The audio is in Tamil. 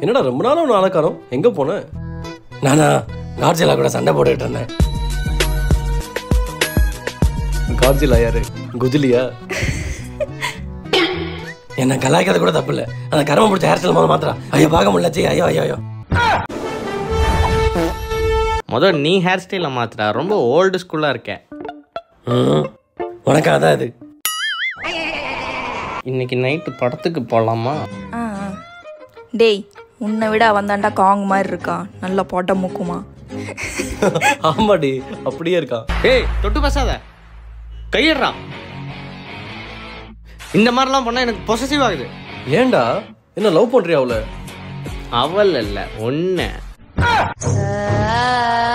என்னடா ரொம்ப நாளும் ஒன்று ஆளக்காரம் எங்க போன நானா காட்சிலா கூட சண்டை போட்டுக்கிட்டு இருந்தேன் காட்சிலா யாரு குஜிலியா என்ன கலாய்க்கிறது கூட தப்பு இல்லை அந்த கரம பிடிச்ச ஹேர் ஸ்டைல் முதல்ல மாத்திரா ஐயோ பார்க்க முடியல சீ, ஐயோ ஐயோ ஐயோ முதல் நீ ஹேர் ஸ்டைலை மாத்துறா ரொம்ப ஓல்டு ஸ்கூலாக இருக்க ம், உனக்கு அதான் இது இன்னைக்கு நைட்டு படத்துக்கு போகலாமா ஆ ஆ. டேய் உன்னை விட அவன் தாண்டா காங் மாதிரி இருக்கான் நல்லா போட்ட மூக்குமா ஆமாடி அப்படியே இருக்கான் ஏய் தொட்டு பேசாத கையிடுறான் இந்த மாதிரிலாம் பண்ணால் எனக்கு பொசசிவ் ஆகுது ஏன்டா என்ன லவ் பண்றியா அவளை அவள் இல்லை ஒன்று